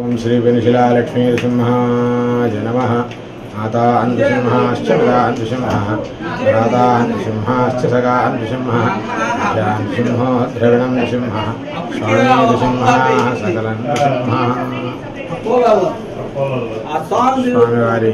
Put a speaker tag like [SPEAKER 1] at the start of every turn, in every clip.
[SPEAKER 1] ఓం శ్రీ పెనుశిలాలక్ష్మీ నృసింహాయ నమ మాతాహం నృసింహాశ్చ పితాహం నృసింహ భ్రాతాహం నృసింహాశ్చ సగాహం నృసింహ నృసింహో ద్రవిణం నృసింహ స్వామి నృసింహ సకలం నృసింహ స్వామివారి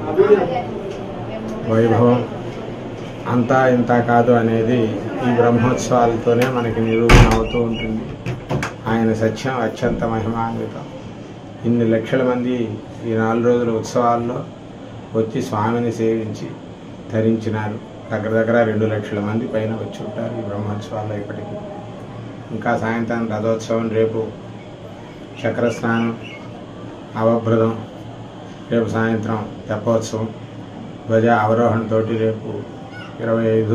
[SPEAKER 1] వైభవం అంతా ఇంత కాదు అనేది ఈ బ్రహ్మోత్సవాలతోనే మనకి నిరూపణ అవుతూ ఉంటుంది ఆయన సత్యం అత్యంత మహిమాన్వితం ఇన్ని లక్షల మంది ఈ నాలుగు రోజుల ఉత్సవాల్లో వచ్చి స్వామిని సేవించి ధరించినారు దగ్గర దగ్గర రెండు లక్షల మంది పైన వచ్చి ఉంటారు ఈ బ్రహ్మోత్సవాల్లో ఇప్పటికీ ఇంకా సాయంత్రం రథోత్సవం రేపు చక్రస్నానం అవభృతం రేపు సాయంత్రం తెప్పోత్సవం ధ్వజ అవరోహణతోటి రేపు ఇరవై ఐదు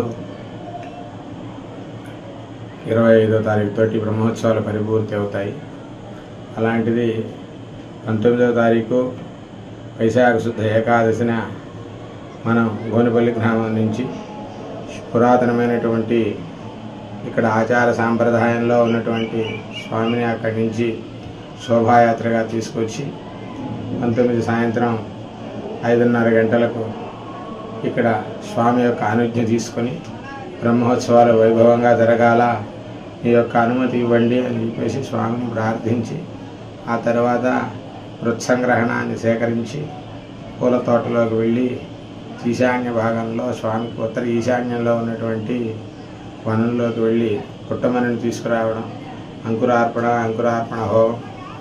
[SPEAKER 1] ఇరవై ఐదో తారీఖు తోటి బ్రహ్మోత్సవాలు పరిపూర్తి అవుతాయి అలాంటిది పంతొమ్మిదవ తారీఖు వైశాఖ శుద్ధ ఏకాదశిన మనం గోనిపల్లి గ్రామం నుంచి పురాతనమైనటువంటి ఇక్కడ ఆచార సాంప్రదాయంలో ఉన్నటువంటి స్వామిని అక్కడి నుంచి శోభాయాత్రగా తీసుకొచ్చి పంతొమ్మిది సాయంత్రం ఐదున్నర గంటలకు ఇక్కడ స్వామి యొక్క అనుజ్ఞ తీసుకొని బ్రహ్మోత్సవాలు వైభవంగా జరగాల మీ యొక్క అనుమతి ఇవ్వండి అని చెప్పేసి స్వామిని ప్రార్థించి ఆ తర్వాత వృత్సంగ్రహణాన్ని సేకరించి పూల తోటలోకి వెళ్ళి ఈశాన్య భాగంలో స్వామికి ఉత్తర ఈశాన్యంలో ఉన్నటువంటి వనంలోకి వెళ్ళి పుట్టమని తీసుకురావడం అంకురార్పణ అంకురార్పణ హోమం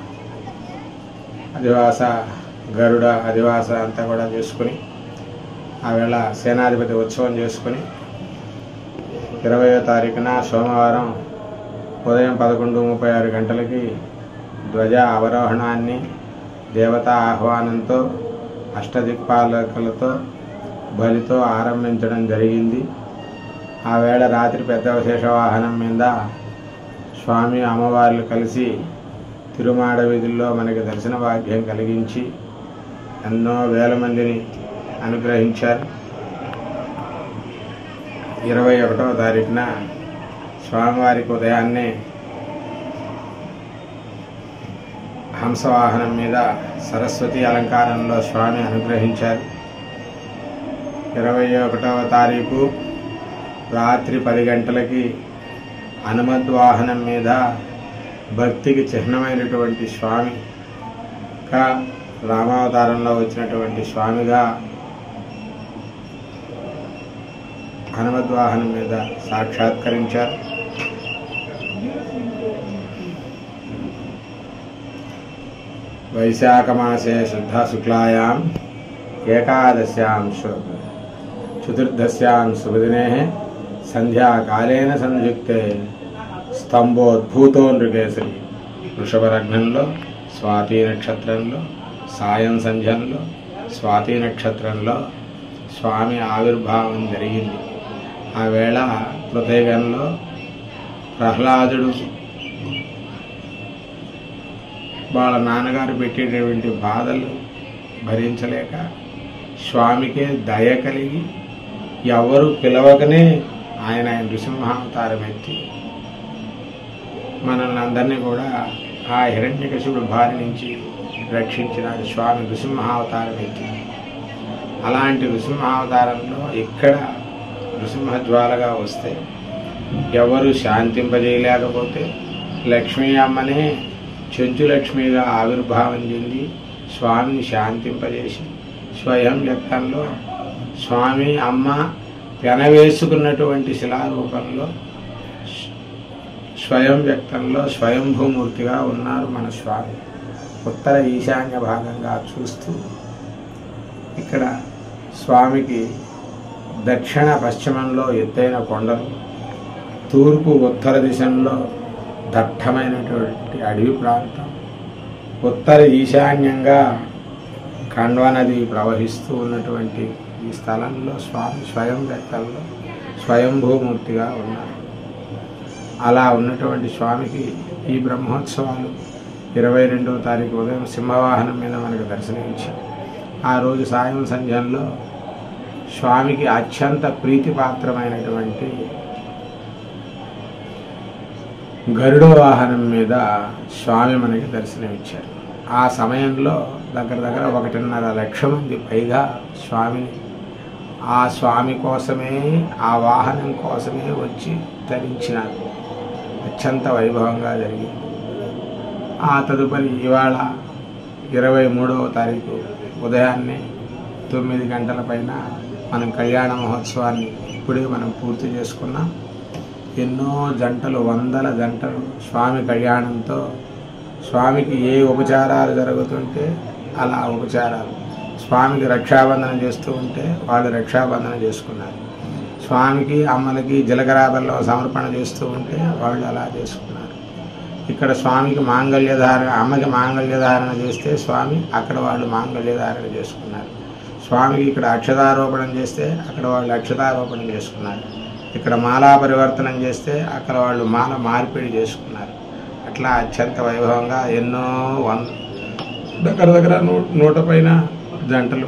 [SPEAKER 1] అధివాస గరుడ అధివాస అంతా కూడా చేసుకుని ఆ వేళ సేనాధిపతి ఉత్సవం చేసుకుని ఇరవయో తారీఖున సోమవారం ఉదయం పదకొండు ముప్పై ఆరు గంటలకి ధ్వజ అవరోహణాన్ని దేవతా ఆహ్వానంతో అష్టదిక్పాలకులతో బలితో ఆరంభించడం జరిగింది ఆ వేళ రాత్రి పెద్ద విశేష వాహనం మీద స్వామి అమ్మవార్లు కలిసి తిరుమాడ వీధుల్లో మనకి దర్శన భాగ్యం కలిగించి ఎన్నో వేల మందిని అనుగ్రహించారు ఇరవై ఒకటవ తారీఖున స్వామివారికి ఉదయాన్నే హంసవాహనం మీద సరస్వతి అలంకారంలో స్వామి అనుగ్రహించారు ఇరవై ఒకటవ తారీఖు రాత్రి పది గంటలకి హనుమద్వాహనం మీద భక్తికి చిహ్నమైనటువంటి స్వామిగా రామావతారంలో వచ్చినటువంటి స్వామిగా హనుమద్వాహనం మీద సాక్షాత్కరించారు వైశాఖ మాసే శుద్ధ శుక్లాయాం ఏకాదశ్యాం శు చతుర్దశ్యాం శుభదినే సంధ్యాకాలేన సంయుక్తే స్తంభోద్భూతో నృకేసరి వృషభలగ్నంలో స్వాతి నక్షత్రంలో సాయం సంధ్యంలో స్వాతి నక్షత్రంలో స్వామి ఆవిర్భావం జరిగింది ఆ వేళ పృథేగంలో ప్రహ్లాదుడు వాళ్ళ నాన్నగారు పెట్టేటటువంటి బాధలు భరించలేక స్వామికే దయ కలిగి ఎవరు పిలవకనే ఆయన నృసింహావతారం ఎత్తి మనల్ని అందరినీ కూడా ఆ హిరణ్యకశిపుడు బారి నుంచి రక్షించిన స్వామి నృసింహావతారం ఎత్తి అలాంటి నృసింహావతారంలో ఇక్కడ నృసింహజ్వాలగా వస్తే ఎవరు శాంతింపజేయలేకపోతే లక్ష్మీ అమ్మనే చెంచు లక్ష్మిగా ఆవిర్భావం చెంది స్వామిని శాంతింపజేసి స్వయం వ్యక్తంలో స్వామి అమ్మ పెనవేసుకున్నటువంటి శిలారూపంలో స్వయం వ్యక్తంలో స్వయంభూమూర్తిగా ఉన్నారు మన స్వామి ఉత్తర ఈశాన్య భాగంగా చూస్తూ ఇక్కడ స్వామికి దక్షిణ పశ్చిమంలో ఎత్తైన కొండలు తూర్పు ఉత్తర దిశలో దట్టమైనటువంటి అడవి ప్రాంతం ఉత్తర ఈశాన్యంగా ఖండ్వ నది ప్రవహిస్తూ ఉన్నటువంటి ఈ స్థలంలో స్వామి స్వయం వ్యక్తంలో స్వయంభూమూర్తిగా ఉన్నారు అలా ఉన్నటువంటి స్వామికి ఈ బ్రహ్మోత్సవాలు ఇరవై రెండవ తారీఖు ఉదయం సింహవాహనం మీద మనకు దర్శనమించి ఆ రోజు సాయం సంధ్యంలో స్వామికి అత్యంత ప్రీతిపాత్రమైనటువంటి గరుడ వాహనం మీద స్వామి మనకి దర్శనమిచ్చారు ఆ సమయంలో దగ్గర దగ్గర ఒకటిన్నర లక్ష మంది పైగా స్వామిని ఆ స్వామి కోసమే ఆ వాహనం కోసమే వచ్చి ధరించినారు అత్యంత వైభవంగా జరిగింది ఆ తదుపరి ఇవాళ ఇరవై మూడవ తారీఖు ఉదయాన్నే తొమ్మిది గంటల పైన మనం కళ్యాణ మహోత్సవాన్ని ఇప్పుడే మనం పూర్తి చేసుకున్నాం ఎన్నో జంటలు వందల జంటలు స్వామి కళ్యాణంతో స్వామికి ఏ ఉపచారాలు జరుగుతుంటే అలా ఉపచారాలు స్వామికి రక్షాబంధనం చేస్తూ ఉంటే వాళ్ళు రక్షాబంధనం చేసుకున్నారు స్వామికి అమ్మలకి జీలకర్ర బెల్లం సమర్పణ చేస్తూ ఉంటే వాళ్ళు అలా చేసుకున్నారు ఇక్కడ స్వామికి మాంగళ్య ధారణ అమ్మకి మాంగళ్య ధారణ చేస్తే స్వామి అక్కడ వాళ్ళు మాంగళ్య ధారణ చేసుకున్నారు స్వామికి ఇక్కడ అక్షతారోపణం చేస్తే అక్కడ వాళ్ళు అక్షతారోపణం చేసుకున్నారు ఇక్కడ మాలా పరివర్తనం చేస్తే అక్కడ వాళ్ళు మాల మార్పిడి చేసుకున్నారు అట్లా అత్యంత వైభవంగా ఎన్నో వంద దగ్గర దగ్గర నూ నూట పైన జంటలు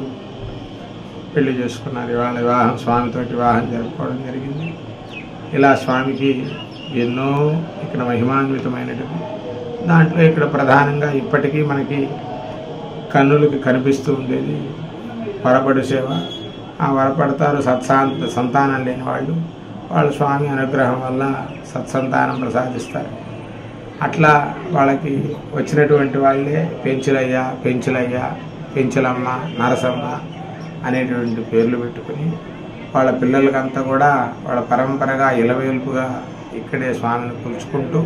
[SPEAKER 1] పెళ్లి చేసుకున్నారు ఇవాళ వివాహం స్వామితో వివాహం జరుపుకోవడం జరిగింది ఇలా స్వామికి ఎన్నో ఇక్కడ మహిమాన్వితమైనటువంటి దాంట్లో ఇక్కడ ప్రధానంగా ఇప్పటికీ మనకి కన్నులకి కనిపిస్తూ ఉండేది వరపడు సేవ ఆ వరపడతారు సత్సాంత సంతానం లేని వాళ్ళు వాళ్ళు స్వామి అనుగ్రహం వల్ల సత్సంతానం ప్రసాదిస్తారు అట్లా వాళ్ళకి వచ్చినటువంటి వాళ్ళే పెంచులయ్య పెంచులయ్య పెంచులమ్మ నరసమ్మ అనేటువంటి పేర్లు పెట్టుకుని వాళ్ళ పిల్లలకంతా కూడా వాళ్ళ పరంపరగా ఇలవేల్పుగా ఇక్కడే స్వామిని పిలుచుకుంటూ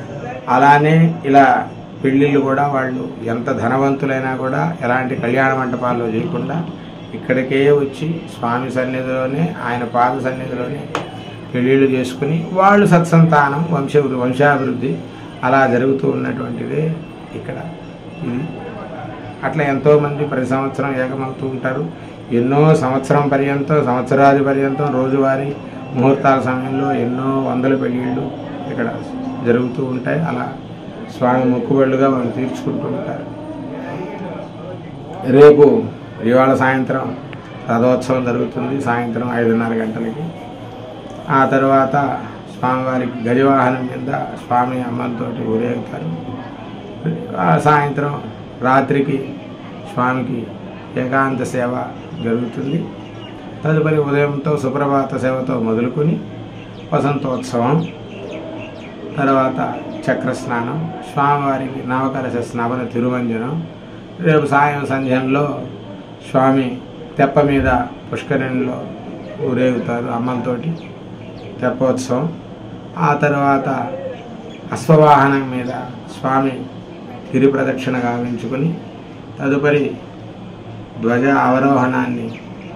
[SPEAKER 1] అలానే ఇలా పెళ్ళిళ్ళు కూడా వాళ్ళు ఎంత ధనవంతులైనా కూడా ఎలాంటి కళ్యాణ మంటపాల్లో చేయకుండా ఇక్కడికే వచ్చి స్వామి సన్నిధిలోనే ఆయన పాద సన్నిధిలోనే పెళ్ళిళ్ళు చేసుకుని వాళ్ళు సత్సంతానం వంశ వంశాభివృద్ధి అలా జరుగుతూ ఉన్నటువంటిదే ఇక్కడ ఇది అట్లా ఎంతోమంది ప్రతి సంవత్సరం ఏకమవుతూ ఉంటారు ఎన్నో సంవత్సరం పర్యంతం సంవత్సరాది పర్యంతం రోజువారీ ముహూర్తాల సమయంలో ఎన్నో వందల పెళ్ళిళ్ళు ఇక్కడ జరుగుతూ ఉంటాయి అలా స్వామి మొక్కుబళ్ళుగా వాళ్ళు తీర్చుకుంటూ ఉంటారు రేపు ఇవాళ సాయంత్రం రథోత్సవం జరుగుతుంది సాయంత్రం ఐదున్నర గంటలకి ఆ తర్వాత స్వామివారికి గజవాహనం మీద స్వామి అమ్మలతోటి ఊరేగుతారు ఆ సాయంత్రం రాత్రికి స్వామికి ఏకాంత సేవ జరుగుతుంది తదుపరి ఉదయంతో సుప్రభాత సేవతో మొదలుకొని వసంతోత్సవం తర్వాత చక్రస్నానం స్వామివారికి నవకలశ స్నాపన తిరుమంజనం రేపు సాయం సంధ్యంలో స్వామి తెప్ప మీద పుష్కరిణిలో ఊరేగుతారు అమ్మలతోటి తెప్పోత్సవం ఆ తర్వాత అశ్వవాహనం మీద స్వామి గిరి ప్రదక్షిణ గావించుకుని తదుపరి ధ్వజ అవరోహణాన్ని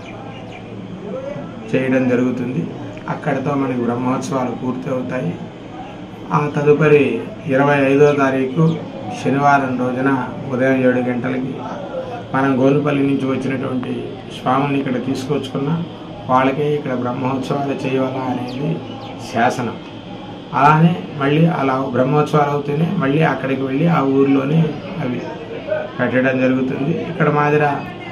[SPEAKER 1] చేయడం జరుగుతుంది అక్కడితో మనకి బ్రహ్మోత్సవాలు పూర్తి అవుతాయి ఆ తదుపరి ఇరవై ఐదో తారీఖు శనివారం రోజున ఉదయం ఏడు గంటలకి మనం గోనుపల్లి నుంచి వచ్చినటువంటి స్వామిని ఇక్కడ తీసుకొచ్చుకున్న వాళ్ళకే ఇక్కడ బ్రహ్మోత్సవాలు చేయాలా అనేది శాసనం అలానే మళ్ళీ అలా బ్రహ్మోత్సవాలు అవుతూనే మళ్ళీ అక్కడికి వెళ్ళి ఆ ఊర్లోనే అవి పెట్టడం జరుగుతుంది ఇక్కడ మాదిర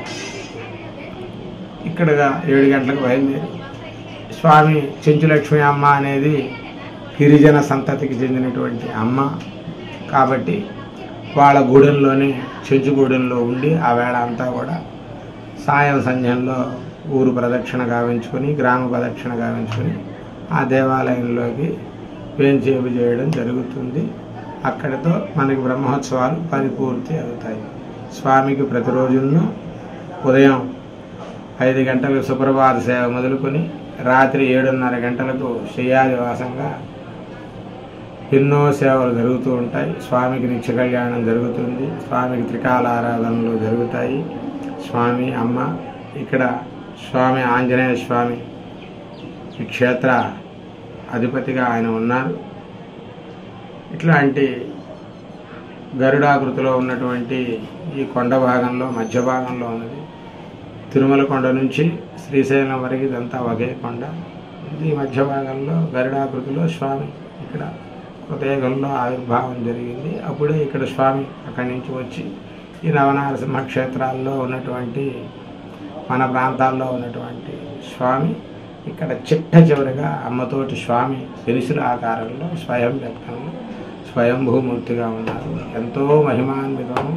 [SPEAKER 1] ఇక్కడగా ఏడు గంటలకు బయలుదేరి స్వామి చెంచులక్ష్మి అమ్మ అనేది గిరిజన సంతతికి చెందినటువంటి అమ్మ కాబట్టి వాళ్ళ గూడెంలోనే చెంచుగూడెంలో ఉండి ఆ వేళ అంతా కూడా సాయం సంధ్యంలో ఊరు ప్రదక్షిణ గావించుకొని గ్రామ ప్రదక్షిణ గావించుకొని ఆ దేవాలయంలోకి వేంచేపు చేయడం జరుగుతుంది అక్కడితో మనకి బ్రహ్మోత్సవాలు పరిపూర్తి అవుతాయి స్వామికి ప్రతిరోజును ఉదయం ఐదు గంటలకు సుప్రభాత సేవ మొదలుకొని రాత్రి ఏడున్నర గంటలకు శయ్యాదివాసంగా ఎన్నో సేవలు జరుగుతూ ఉంటాయి స్వామికి నిత్య కళ్యాణం జరుగుతుంది స్వామికి త్రికాల ఆరాధనలు జరుగుతాయి స్వామి అమ్మ ఇక్కడ స్వామి ఆంజనేయ స్వామి ఈ క్షేత్ర అధిపతిగా ఆయన ఉన్నారు ఇట్లాంటి గరుడాకృతిలో ఉన్నటువంటి ఈ కొండ భాగంలో మధ్య భాగంలో ఉన్నది తిరుమల కొండ నుంచి శ్రీశైలం వరకు ఇదంతా ఒకే కొండ ఈ మధ్య భాగంలో గరుడాకృతిలో స్వామి ఇక్కడ హృదయగంలో ఆవిర్భావం జరిగింది అప్పుడే ఇక్కడ స్వామి అక్కడి నుంచి వచ్చి ఈ నవనారసింహ క్షేత్రాల్లో ఉన్నటువంటి మన ప్రాంతాల్లో ఉన్నటువంటి స్వామి ఇక్కడ చిట్ట చివరిగా అమ్మతోటి స్వామి పెరుసుల ఆకారంలో స్వయం వ్యక్తంలో స్వయంభూమూర్తిగా ఉన్నారు ఎంతో మహిమాన్వితం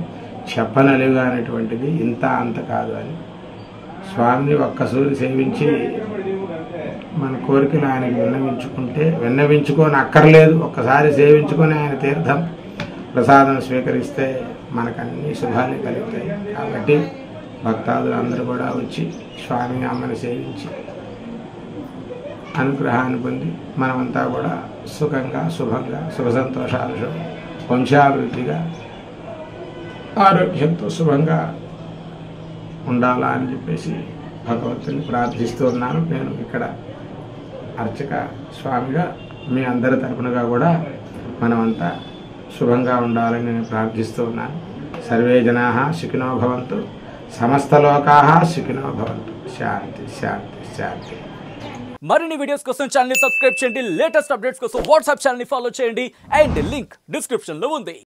[SPEAKER 1] చెప్పనలుగా అనేటువంటిది ఇంత అంత కాదు అని స్వామిని ఒక్కసూరి సేవించి మన కోరికలు ఆయనకి విన్నవించుకుంటే విన్నవించుకొని అక్కర్లేదు ఒక్కసారి సేవించుకొని ఆయన తీర్థం ప్రసాదం స్వీకరిస్తే మనకు అన్ని శుభాలు కలుగుతాయి కాబట్టి భక్తాదులు అందరూ కూడా వచ్చి స్వామి అమ్మని సేవించి అనుగ్రహాన్ని పొంది మనమంతా కూడా సుఖంగా శుభంగా సుఖ సంతోషాలు వంశాభివృద్ధిగా ఆరోగ్యంతో శుభంగా ఉండాలా అని చెప్పేసి భగవంతుని ప్రార్థిస్తూ ఉన్నాను నేను ఇక్కడ అర్చక స్వామిగా మీ అందరి తరపునగా కూడా మనమంతా శుభంగా ఉండాలని నేను ప్రార్థిస్తూ ఉన్నాను సర్వే జనా సుఖినో భవంతు సమస్త లోకా సుఖినో భవంతు శాంతి శాంతి శాంతి
[SPEAKER 2] మరిన్ని వీడియోస్ కోసం ఛానల్ ని సబ్స్క్రైబ్ చేయండి లేటెస్ట్ అప్డేట్స్ కోసం వాట్సాప్ ఛానల్ ని ఫాలో చేయండి అండ్ లింక్ డిస్క్రిప్షన్ లో ఉంది